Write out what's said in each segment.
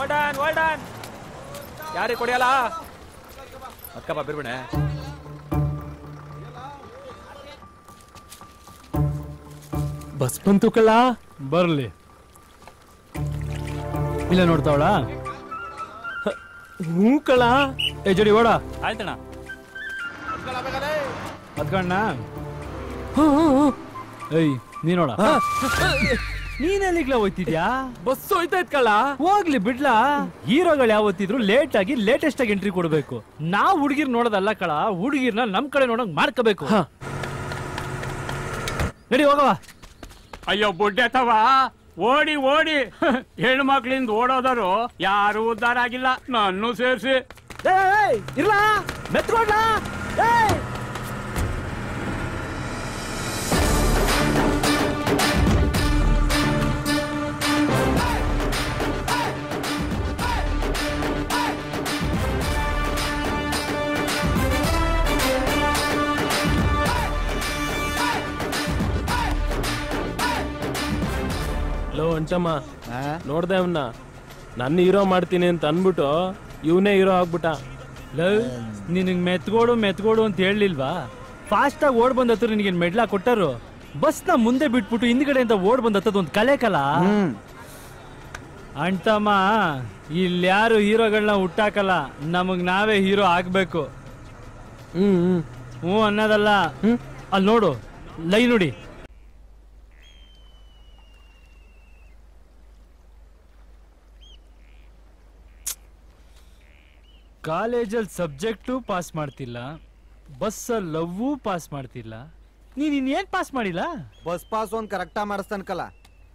Olden olden ಯಾರಿಗೆ ಕೊಡಿಯಲ್ಲ Akkappa ಬಿರ್ಬಿಣೆ bus ಬಂತು ಕಳ್ಳ ಬರ್ಲಿ ಇಲ್ಲ ನೋಡ್ತಾವಳ ಹ್ಞೂ ಕಳ್ಳ ಏ ಜಡಿ ಓಡ ಆಯ್ತಣ್ಣ ಹತ್ಕಣ್ಣ ಏಯ್ ನೀನೋಡ ನೀನೆಲ್ಲಿಗ್ಲ ಹೋಯ್ತಿದ್ಯಾ ಬಸ್ ಹೋಯ್ತಾ ಕಳ್ಳ ಹೋಗ್ಲಿ ಬಿಡ್ಲಾ ಹೀರೋಗಳು ಯಾವತ್ತಿದ್ರು ಲೇಟ್ ಆಗಿ ಲೇಟೆಸ್ಟ್ ಆಗಿ ಎಂಟ್ರಿ ಕೊಡ್ಬೇಕು ನಾವ್ ಹುಡುಗಿರ್ ನೋಡೋದಲ್ಲ ಕಳ ಹುಡುಗಿರ್ನ ನಮ್ ಕಡೆ ನೋಡಂಗ್ ಮಾಡ್ಕೋಬೇಕು ನಡಿ ಹೋಗವ ಅಯ್ಯೋ ಬುಡ್ಡೆ ತವ ಓಡಿ ಓಡಿ ಹೆಣ್ಣು ಮಕ್ಳಿಂದ ಓಡೋದರು ಯಾರು ಉದ್ಧಾರ ಆಗಿಲ್ಲ ನನ್ನೂ ಸೇರಿಸಿ ಇರ್ಲಾ ಮೆತ್ಕೊಂಡ್ಲಾ ಏಯ್ ಲೋ ಅಂಟಮ್ಮ ನೋಡ್ದೆ ಅವನ್ನ ನನ್ನ ಹೀರೋ ಮಾಡ್ತೀನಿ ಅಂತ ಅನ್ಬಿಟ್ಟು ಇವನೇ ಹೀರೋ ಆಗ್ಬಿಟ್ಟ ಲವ್ ನಿನಗ್ ಮೆತ್ಗೋಡು ಮೆತ್ಗೋಡು ಅಂತ ಹೇಳಿಲ್ವಾ ಫಾಸ್ಟ್ ಆಗಿ ಓಡ್ ಬಂದ ಹತ್ರ ನಿನಗೆ ಮೆಡ್ಲಾ ಕೊಟ್ಟರು ಬಸ್ ನ ಮುಂದೆ ಬಿಟ್ಬಿಟ್ಟು ಹಿಂದ್ಗಡೆಯಿಂದ ಓಡ್ ಬಂದ ಹತ್ತದ ಒಂದು ಕಲೆ ಕಲ ಅಂಟಮ್ಮ ಇಲ್ಲಿ ಯಾರು ಹೀರೋಗಳನ್ನ ಹುಟ್ಟಾಕಲ್ಲ ನಮಗ್ ನಾವೇ ಹೀರೋ ಆಗ್ಬೇಕು ಹ್ಮ್ ಹ್ಮ್ ಹ್ಞೂ ಅನ್ನೋದಲ್ಲ ಅಲ್ಲಿ ನೋಡು ಲೈ ನೋಡಿ ಕಾಲೇಜಲ್ಲಿ ಸಬ್ಜೆಕ್ಟು ಪಾಸ್ ಮಾಡ್ತಿಲ್ಲ ಬಸ್ಸಲ್ಲಿ ಲವ್ವು ಪಾಸ್ ಮಾಡ್ತಿಲ್ಲ ನೀನ್ ಇನ್ನೇನ್ ಪಾಸ್ ಮಾಡಿಲ್ಲ ಬಸ್ ಪಾಸ್ ಒಂದ್ ಕರೆಕ್ಟಾ ಮಾಡಿಸ್ತಾನಕಲ್ಲ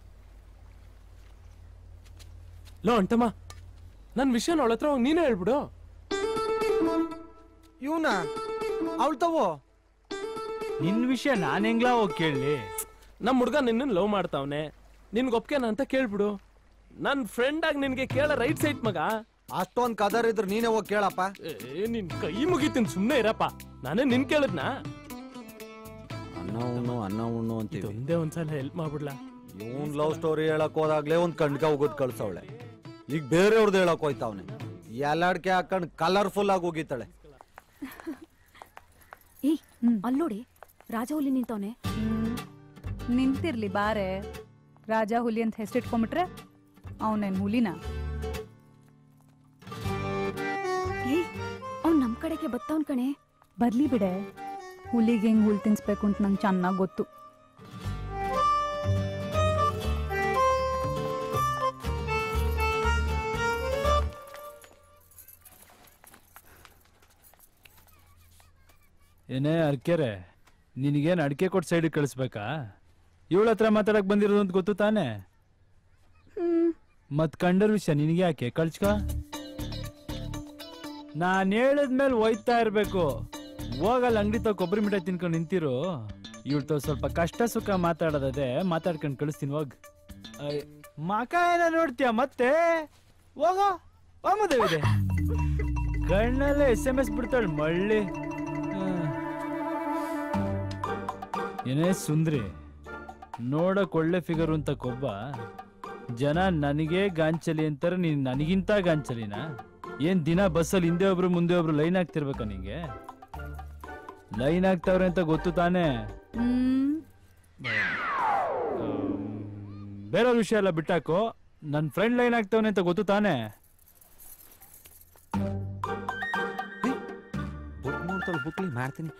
ಲೋ ಅಂಟಮ್ಮ ನನ್ನ ವಿಷಯ ಅವಳ ಹತ್ರ ಹೋಗಿ ನೀನೇ ಹೇಳ್ಬಿಡು ಇವನ ಅವಳು ತವೋ ನಿನ್ ವಿಷಯ ನಾನ್ ಹೆಂಗ್ಲಾ ಹೋಗಿ ಕೇಳಲಿ ನಮ್ಮ ಹುಡ್ಗ ನಿನ್ನ ಲವ್ ಮಾಡ್ತಾವನೆ ನಿನ್ಗೆ ಒಪ್ಕೆನ ಅಂತ ಕೇಳ್ಬಿಡು ನನ್ನ ಫ್ರೆಂಡ್ ಆಗಿ ನಿನ್ಗೆ ಕೇಳ ರೈಟ್ ಸೈಡ್ ಮಗ ಅಷ್ಟೊಂದ್ ಕದರ್ ಇದ್ರ ನೀನೇ ಹೋಗಿ ಕೇಳಪ್ಪ ಏ ನಿನ್ ಕೈ ಮುಗಿತೀನಿ ಸುಮ್ಮನೆ ಇರಪ್ಪ ನಾನೇ ನಿನ್ ಕೇಳಿದ್ನಾ ಅನ್ನ ಉಣ್ಣು ಅನ್ನ ಉಣ್ಣು ಅಂತೀವಿ ಒಂದೇ ಒಂದ್ಸಲ ಹೆಲ್ಪ್ ಮಾಡ್ಬಿಡ್ಲಾ ಇವನ್ ಲವ್ ಸ್ಟೋರಿ ಹೇಳಕ್ ಹೋದಾಗ್ಲೇ ಒಂದ್ ಕಣ್ಗ ಹೋಗೋದ್ ಕಳ್ಸವಳೆ ಈಗ ಬೇರೆಯವ್ರದ್ದು ಹೇಳಕ್ ಹೋಯ್ತಾವ್ನೆ ಎಲ್ಲಾಡ್ಕೆ ಹಾಕೊಂಡ್ ಕಲರ್ಫುಲ್ ಆಗಿ ಹೋಗಿತ್ತಾಳೆ ಏಯ್ ಅಲ್ಲೋಡಿ ರಾಜ ಹುಲಿ ನಿಂತವನೆ ನಿಂತಿರ್ಲಿ ಬಾರೆ ರಾಜ ಹುಲಿ ಅಂತ ಹೆಸರಿಟ್ಕೊಂಬಿಟ್ರೆ ಅವನೇನ್ ಹುಲಿನ ಏಯ್ ಅವ್ನ್ ನಮ್ ಕಡೆಗೆ ಬತ್ತವನ್ ಕಣೆ ಬರ್ಲಿ ಬಿಡೆ ಹುಲಿಗೆ ಹೆಂಗ್ ಹುಲ್ ತಿನ್ಸ್ಬೇಕು ಅಂತ ನಂಗೆ ಚೆನ್ನಾಗಿ ಗೊತ್ತು ಏನೇ ಅರ್ಕೆರೆ ನಿನಗೇನ್ ಅಡಿಕೆ ಕೊಟ್ಟು ಸೈಡ್ ಕಳಿಸ್ಬೇಕಾ ಇವಳ ಹತ್ರ ಮಾತಾಡಕ್ ಬಂದಿರೋದು ಅಂತ ಗೊತ್ತು ತಾನೆ ಮತ್ ಕಂಡರ್ ವಿಷಯ ನಿನಗೆ ಯಾಕೆ ಕಳ್ಸ್ಕ ನಾನ್ ಹೇಳಿದ್ಮೇಲೆ ಒಯ್ತಾ ಇರ್ಬೇಕು ಹೋಗಲ್ಲ ಅಂಗಡಿ ತಗ ಕೊಬ್ಬರಿ ಮಿಠಾಯಿ ತಿನ್ಕೊಂಡು ನಿಂತಿರು ಇವಳ್ತ ಸ್ವಲ್ಪ ಕಷ್ಟ ಸುಖ ಮಾತಾಡೋದದೆ ಮಾತಾಡ್ಕೊಂಡು ಕಳಿಸ್ತೀನಿ ಹೋಗ್ ಅಯ್, ಮಕ ಏನ ನೋಡ್ತೀಯ ಮತ್ತೆ ಹೋಗೋ ಇದೆ ಕಣ್ಣಲ್ಲೇ ಎಸ್ ಎಂ ಎಸ್ ಬಿಡ್ತಾಳೆ ಮಳ್ಳಿ ಹ್ಮ್. ಏನೇ ಸುಂದ್ರಿ ನೋಡಕ್ ಒಳ್ಳೆ ಫಿಗರ್ ಅಂತ ಕೊಬ್ಬ ಜನ ನನಗೆ ಗಾಂಚಲಿ ಅಂತಾರೆ ನೀನ್ ನನಗಿಂತ ಗಾಂಚಲಿನ ಏನ್ ದಿನ ಬಸ್ಸಲ್ಲಿ ಹಿಂದೆ ಒಬ್ರು ಮುಂದೆ ಒಬ್ರು ಲೈನ್ ಆಗ್ತಿರ್ಬೇಕಾ ನಿಂಗೆ ಲೈನ್ ಆಗ್ತಾವ್ರೆ ಅಂತ ಗೊತ್ತು ತಾನೇ ಹ್ಮ್ ಬೇರೆಯವ್ರ ವಿಷಯ ಎಲ್ಲ ಬಿಟ್ಟಾಕು ನನ್ನ ಫ್ರೆಂಡ್ ಲೈನ್ ಆಗ್ತಾವನೆ ಅಂತ ಗೊತ್ತು ತಾನೇ ಬುಕ್ ನೋಡ್ತಾಳೆ ಬುಕ್ಲಿ ಮಾಡ್ತೀನಿ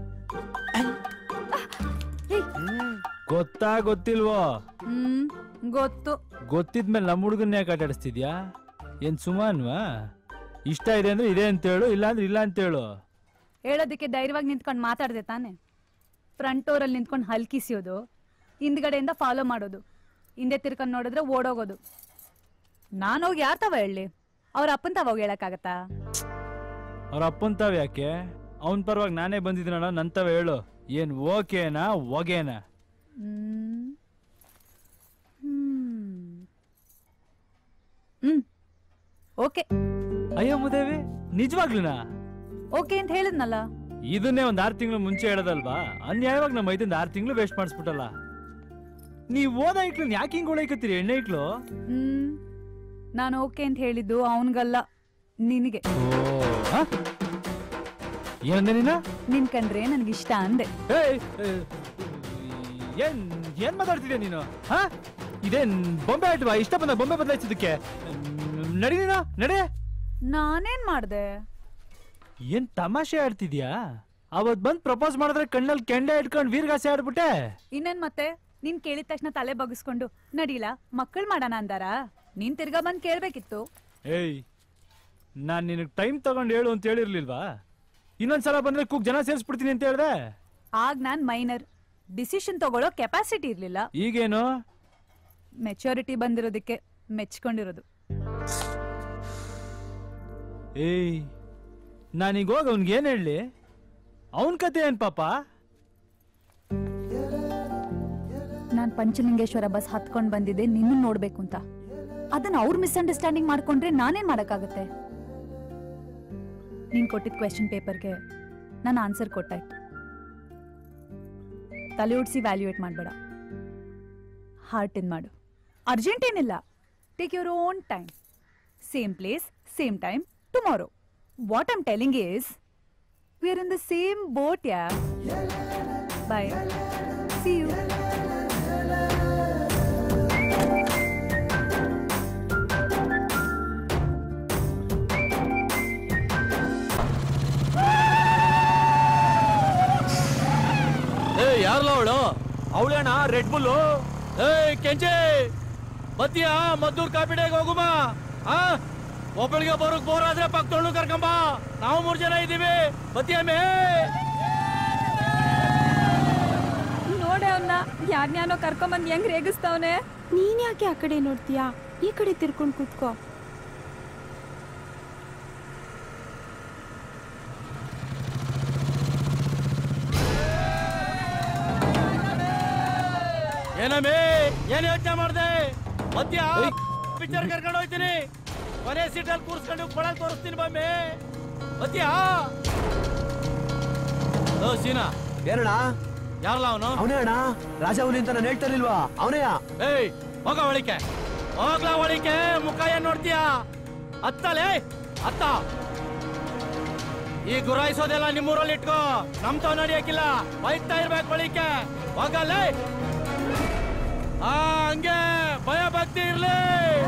ಗೊತ್ತಾ ಗೊತ್ತಿಲ್ವೋ ಹ್ಮ್ ಗೊತ್ತು ಗೊತ್ತಿದ್ಮೇಲೆ ನಮ್ಮ ಹುಡುಗನ್ನ ಯಾಕೆ ಆಟಾಡಿಸ್ತಿದ್ಯಾ ಏನ್ ಸುಮಾನ್ವಾ ಇಷ್ಟ ಇದೆ ಅಂದ್ರೆ ಇದೆ ಅಂತ ಹೇಳು ಇಲ್ಲ ಅಂದ್ರೆ ಇಲ್ಲ ಅಂತ ಹೇಳು ಹೇಳೋದಕ್ಕೆ ಧೈರ್ಯವಾಗಿ ನಿಂತ್ಕೊಂಡು ಮಾತಾಡ್ದೆ ತಾನೆ ಫ್ರಂಟ್ ಡೋರಲ್ಲಿ ನಿಂತ್ಕೊಂಡು ಹಲ್ಕಿಸಿಯೋದು ಹಿಂದ್ಗಡೆಯಿಂದ ಫಾಲೋ ಮಾಡೋದು ಹಿಂದೆ ತಿರ್ಕೊಂಡು ನೋಡಿದ್ರೆ ಓಡೋಗೋದು ನಾನು ಹೋಗಿ ಯಾರ್ ತವ ಹೇಳಿ ಅವ್ರ ಅಪ್ಪನ್ ತವ ಹೋಗಿ ಹೇಳಕ್ಕಾಗತ್ತಾ ಅವ್ರ ಅಪ್ಪನ್ ತಾವ್ ಯಾಕೆ ಅವನ್ ಪರವಾಗಿ ನಾನೇ ಬಂದಿದ್ದೀನಲ್ಲ ನಂತವ ಹೇಳು ಏನ್ ಓಕೆನಾ ಒಗೆನಾ ಹ್ಮ್ ಹ್ಮ್ ಹ್ಮ್ ಓಕೆ ಅಯ್ಯೋ ಮುದೇವಿ ನಿಜವಾಗ್ಲೂನಾ ಓಕೆ ಅಂತ ಹೇಳಿದ್ನಲ್ಲ ಇದನ್ನೇ ಒಂದ್ ಆರು ತಿಂಗಳು ಮುಂಚೆ ಹೇಳೋದಲ್ವಾ ಅನ್ಯಾಯವಾಗಿ ನಮ್ಮ ಐದಿಂದ ಆರು ತಿಂಗಳು ವೇಸ್ಟ್ ಮಾಡಿಸ್ಬಿಟ್ಟಲ್ಲ ನೀವ್ ಓದ ಐಕ್ಳು ಯಾಕೆ ಹಿಂಗ್ ಉಳೈಕತ್ತೀರಿ ಎಣ್ಣೆ ಐಕ್ಳು ಹ್ಮ್ ನಾನು ಓಕೆ ಅಂತ ಹೇಳಿದ್ದು ಅವನ್ಗಲ್ಲ ನಿನಗೆ ಹ? ಏನಂದೆ ನೀನು ನಿನ್ ಕಂಡ್ರೆ ನನ್ಗಿಷ್ಟ ಅಂದೆ ಏಯ್, ಏ, ಏನ್ ಏನ್ ಮಾತಾಡ್ತಿದ್ಯಾ ನೀನು ಹ ಇದೇನ್ ಬೊಂಬೆ ಆಯ್ತವಾ ಇಷ್ಟ ಬಂದ ಬೊಂಬೆ ಬದಲಾಯಿಸೋದಕ್ಕೆ ನಡಿ ನೀನು ನಡಿ ನಾನೇನ್ ಮಾಡ್ದೆ ಏನ್ ತಮಾಷೆ ಆಡ್ತಿದ್ಯಾ ಅವತ್ ಬಂದ್ ಪ್ರಪೋಸ್ ಮಾಡಿದ್ರೆ ಕಣ್ಣಲ್ಲಿ ಕೆಂಡೆ ಇಟ್ಕೊಂಡ್ ವೀರ್ಗಾಸೆ ಆಡ್ಬಿಟ್ಟೆ ಇನ್ನೇನ್ ಮತ್ತೆ ನೀನ್ ಕೇಳಿದ ತಕ್ಷಣ ತಲೆ ಬಗ್ಸ್ಕೊಂಡು ನಡೀಲ ಮಕ್ಕಳು ಮಾಡೋಣ ಅಂದಾರ ನೀನ್ ತಿರ್ಗಾ ಬಂದ್ ಕೇಳ್ಬೇಕಿತ್ತು ಏಯ್ ನಾನ್ ನಿನಗ್ ಟೈಮ್ ತಗೊಂಡ್ ಹೇಳು ಅಂತ ಹೇಳಿರ್ಲಿಲ್ವಾ ಇನ್ನೊಂದ್ಸಲ ಬಂದ್ರೆ ಕೂಗ್ ಜನ ಸೇರಿಸ್ಬಿಡ್ತೀನಿ ಅಂತ ಹೇಳ್ದೆ ಆಗ ನಾನ್ ಮೈನರ್ ಡಿಸಿಷನ್ ತಗೊಳ್ಳೋ ಕೆಪಾಸಿಟಿ ಇರ್ಲಿಲ್ಲ ಈಗೇನು ಮೆಚುರಿಟಿ ಬಂದಿರೋದಕ್ಕೆ ಮೆಚ್ಕೊಂಡಿರೋದು ಏಯ್ ನಾನೀಗ ಹೋಗಿ ಅವ್ನಿಗೆ ಏನ್ ಹೇಳಿ ಅವನ್ ಕತೆ ಏನ್ ಪಾಪ ನಾನ್ ಪಂಚಲಿಂಗೇಶ್ವರ ಬಸ್ ಹತ್ಕೊಂಡ್ ಬಂದಿದ್ದೆ ನಿನ್ನ ನೋಡ್ಬೇಕು ಅಂತ ಅದನ್ನ ಅವ್ರು ಮಿಸ್ಅಂಡರ್ಸ್ಟ್ಯಾಂಡಿಂಗ್ ಮಾಡ್ಕೊಂಡ್ರೆ ನಾನೇನ್ ಮಾಡಕ್ಕಾಗತ್ತೆ ನೀನ್ ಕೊಟ್ಟಿದ್ ಕ್ವೆಶನ್ ಪೇಪರ್ಗೆ ನಾನು ಆನ್ಸರ್ ಕೊಟ್ಟಾಯ್ತು ತಲೆ ಉಡ್ಸಿ ವ್ಯಾಲ್ಯೂಯೇಟ್ ಮಾಡ್ಬೇಡ ಹಾರ್ಟ್ ಇನ್ ಮಾಡು ಅರ್ಜೆಂಟ್ ಏನಿಲ್ಲ take your own time same place same time tomorrow what I'm telling is we are in the same boat yeah bye see you ಏ ಯಾರಲ್ಲ ಅವಳು ಅವಳೇಣ ರೆಡ್ ಬುಲ್ಲು ಏಯ್ ಕೆಂಚೆ ಬತ್ತೀಯಾ ಮದ್ದೂರ್ ಕಾಪಿಡೆಗೆ ಹೋಗುಮ ಆ ಒಬ್ಬಳಿಗೆ ಬರೋಕ್ ಬೋರ್ ಆದ್ರೆ ಪಕ್ಕದೊಳ್ಳು ಕರ್ಕೊಂಬ ನಾವು ಮೂರ್ ಜನ ಇದೀವಿ ಬತ್ತೀಯ ಮೇ ನೋಡೆ ಅವನ್ನ ಯಾರ್ನ್ಯಾನೋ ಕರ್ಕೊಂಬಂದ್ ಹೆಂಗ್ ರೇಗಿಸ್ತಾವನೆ ನೀನ್ ಯಾಕೆ ಆ ಕಡೆ ನೋಡ್ತೀಯಾ ಈ ಕಡೆ ತಿರ್ಕೊಂಡ್ ಕೂತ್ಕೋ ಏನಮ್ಮೆ ಏನ್ ಯೋಚನೆ ಮಾಡ್ದೆ ಮಧ್ಯ ಪಿಕ್ಚರ್ ಕರ್ಕೊಂಡು ಹೋಗ್ತೀನಿ ಕೊನೆ ಸೀಟಲ್ಲಿ ಕೂರ್ಸ್ಕೊಂಡು ಕೊಳಲ್ ತೋರಿಸ್ತೀನಿ ಬಮ್ಮೆ ಮಧ್ಯ ಓ ಸೀನಾ ಏನಣ್ಣ ಯಾರಲ್ಲ ಅವನು ಅವನೇ ಅಣ್ಣ ರಾಜ ಹುಲಿ ಅಂತ ನಾನು ಹೇಳ್ತಾ ಇಲ್ವಾ ಅವನೇ ಏಯ್ ಹೋಗ ಒಳಿಕೆ ಹೋಗ್ಲಾ ಒಳಿಕೆ ಮುಖ ಏನ್ ನೋಡ್ತೀಯ ಹತ್ತಲೇ ಹತ್ತ ಈ ಗುರಾಯಿಸೋದೆಲ್ಲ ನಿಮ್ಮೂರಲ್ಲಿ ಇಟ್ಕೋ ನಮ್ ತಾವ್ ನಡಿಯಕ್ಕಿಲ್ಲ ಬೈತಾ ಇರ್ಬೇಕು ಒಳಿಕೆ ಹೋಗಲ್ಲೇ ಆ ಹಂಗೆ ಭಯ ಭಕ್ತಿ ಇರ್ಲಿ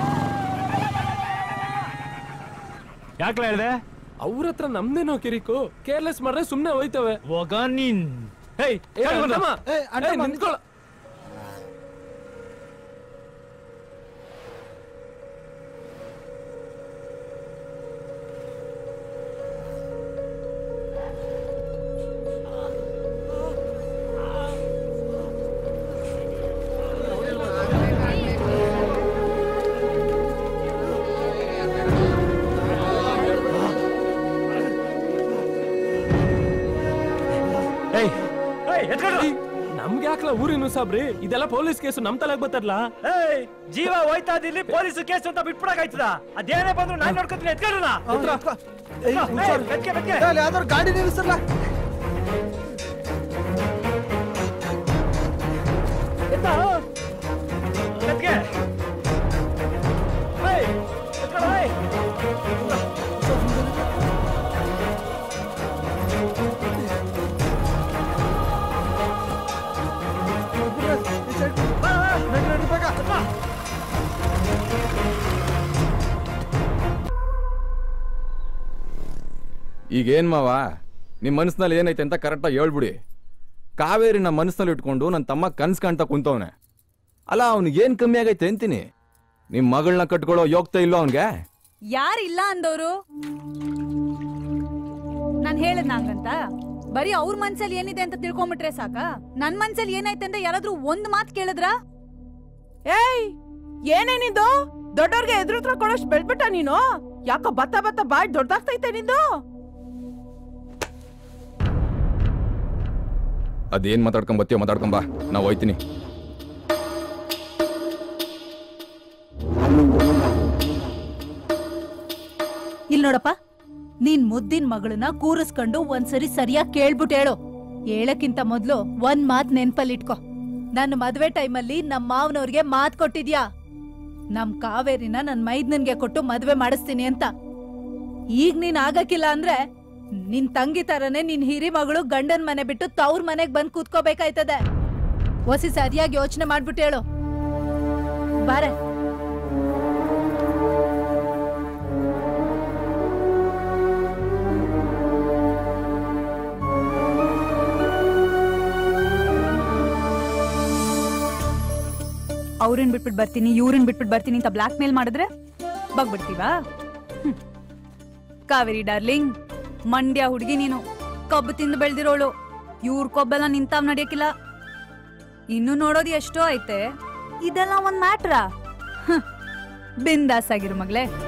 ಯಾಕ್ಲ ಹೇಳ್ದೆ ಅವ್ರ ಹತ್ರ ನಮ್ದೇನೋ ಕಿರಿಕು ಕೇರ್ಲೆಸ್ ಮಾಡ್ರೆ ಸುಮ್ನೆ ಹೋಯ್ತವೆ ಹೋಗ ನೀನ್ ಹೇಯ್ ಏ, ಕೆಳಗ್ ಬಂದು. ಅಣ್ಣಮ್ಮ, ಏ, ಅಣ್ಣಮ್ಮ, ಏ, ನಿಂತ್ಕೊಳ್ಳ. ಏಯ್ ಏಯ್ ಎತ್ಕೊಂಡು ನಮ್ಗೆ ಯಾಕಲ ಊರಿನ ಸಾಬ್ರಿ ಇದೆಲ್ಲ ಪೊಲೀಸ್ ಕೇಸು ನಮ್ ತಲೆಗ್ ಬತ್ತರ್ಲ ಏಯ್ ಜೀವ ಹೋಯ್ತಾ ಇದಿಲ್ಲಿ ಪೊಲೀಸ್ ಕೇಸ್ ಅಂತ ಬಿಟ್ಬಿಡಕಾಯ್ತದ ಅದೇನೇ ಬಂದ್ರು ನಾನ್ ನೋಡ್ಕೊತೀನಿ ಎತ್ಕೊಳ್ಳೋಣ ಯಾವ್ದಾರು ಗಾಡಿ ನಿಲ್ಲಿಸಲ್ಲ ಈಗೇನ್ ಮಾವ ನಿಮ್ಮ ಮನಸ್ಸಿನಲ್ಲಿ ಏನೈತೆ ಅಂತ ಕರೆಕ್ಟಾಗಿ ಹೇಳ್ಬಿಡಿ ಕಾವೇರಿ ನಮ್ಮ ಮನಸ್ಸಿನಲ್ಲಿ ಇಟ್ಕೊಂಡು ನನ್ನ ತಮ್ಮ ಕನ್ಸ್ ಕಾಣ್ತಾ ಕುಂತವನೆ ಅಲ್ಲ ಅವ್ನಿಗೆ ಏನ್ ಕಮ್ಮಿ ಆಗೈತೆ ಅಂತೀನಿ ನಿಮ್ಮ ಮಗಳನ್ನ ಕಟ್ಕೊಳ್ಳೋ ಯೋಗ್ತಾ ಇಲ್ಲೋ ಅವನ್ಗೆ ಯಾರಿಲ್ಲ ಅಂದವರು ನಾನ್ ಹೇಳದ್ ನಂಗಂತ ಬರೀ ಅವ್ರ ಮನ್ಸಲ್ಲಿ ಏನಿದೆ ಅಂತ ತಿಳ್ಕೊಂಬಿಟ್ರೆ ಸಾಕ ನನ್ ಮನ್ಸಲ್ಲಿ ಏನಾಯ್ತು ಅಂತ ಯಾರಾದ್ರೂ ಒಂದ್ ಮಾತ್ ಕೇಳಿದ್ರ ಏಯ್ ಏನೇನಿದು ದೊಡ್ಡವ್ರಿಗೆ ಎದುರು ಕೊಡೋಷ್ಟು ಬೆಳ್ಬಿಟ್ಟ ನೀನು ಯಾಕೋ ಬತ್ತ ಬತ್ತ ಬಾಯ್ ದೊಡ್ಡದಾಗ್ತೈತೆ ನಿಂದು ಅದೇನ್ ಮಾತಾಡ್ಕೊಂಡ್ ಬತ್ತೀಯೋ ಮಾತಾಡ್ಕೊಂಬ ನಾವು ಹೋಯ್ತೀನಿ ಇಲ್ ನೋಡಪ್ಪ ನೀನ್ ಮುದ್ದಿನ ಮಗಳನ್ನ ಕೂರಿಸ್ಕೊಂಡು ಒಂದ್ಸರಿ ಸರಿಯಾಗಿ ಕೇಳ್ಬಿಟ್ಟು ಹೇಳು ಹೇಳಕ್ಕಿಂತ ಮೊದ್ಲು ಒಂದ್ ಮಾತ್ ನೆನ್ಪಲ್ಲಿಟ್ಕೊ ನನ್ನ ಮದ್ವೆ ಟೈಮಲ್ಲಿ ನಮ್ಮ ಮಾವನವ್ರಿಗೆ ಮಾತ್ ಕೊಟ್ಟಿದ್ಯಾ ನಮ್ ಕಾವೇರಿನ ನನ್ ಮೈದ್ನನ್ಗೆ ಕೊಟ್ಟು ಮದ್ವೆ ಮಾಡಿಸ್ತೀನಿ ಅಂತ ಈಗ ನೀನ್ ಆಗಕ್ಕಿಲ್ಲ ಅಂದ್ರೆ ನಿನ್ ತಂಗಿ ತರನೇ ನಿನ್ ಹಿರಿ ಮಗಳು ಗಂಡನ್ ಮನೆ ಬಿಟ್ಟು ತವ್ರ ಮನೆಗ್ ಬಂದ್ ಕೂತ್ಕೋಬೇಕಾಯ್ತದೆ ಒಸಿ ಸರಿಯಾಗಿ ಯೋಚನೆ ಮಾಡ್ಬಿಟ್ಟು ಹೇಳು ಬಾರೆ ಅವ್ರನ್ ಬಿಟ್ಬಿಟ್ಟು ಬರ್ತೀನಿ ಇವ್ರನ್ ಬಿಟ್ಬಿಟ್ಟು ಬರ್ತೀನಿ ಅಂತ ಬ್ಲಾಕ್ ಮೇಲ್ ಮಾಡಿದ್ರೆ ಬಗ್ಬಿಡ್ತೀವಾ ಹ್ಮ್. ಕಾವೇರಿ ಡಾರ್ಲಿಂಗ್ ಮಂಡ್ಯ ಹುಡುಗಿ ನೀನು ಕಬ್ಬು ತಿಂದು ಬೆಳ್ದಿರೋಳು ಇವ್ರ ಕೊಬ್ಬೆಲ್ಲ ನಿಂತಾವ್ ನಡಿಯಕ್ಕಿಲ್ಲ ಇನ್ನು ನೋಡೋದು ಎಷ್ಟೋ ಐತೆ ಇದೆಲ್ಲ ಒಂದ್ ಮ್ಯಾಟ್ರಾ ಬಿಂದಾಸ್ ಆಗಿರು ಮಗ್ಲೇ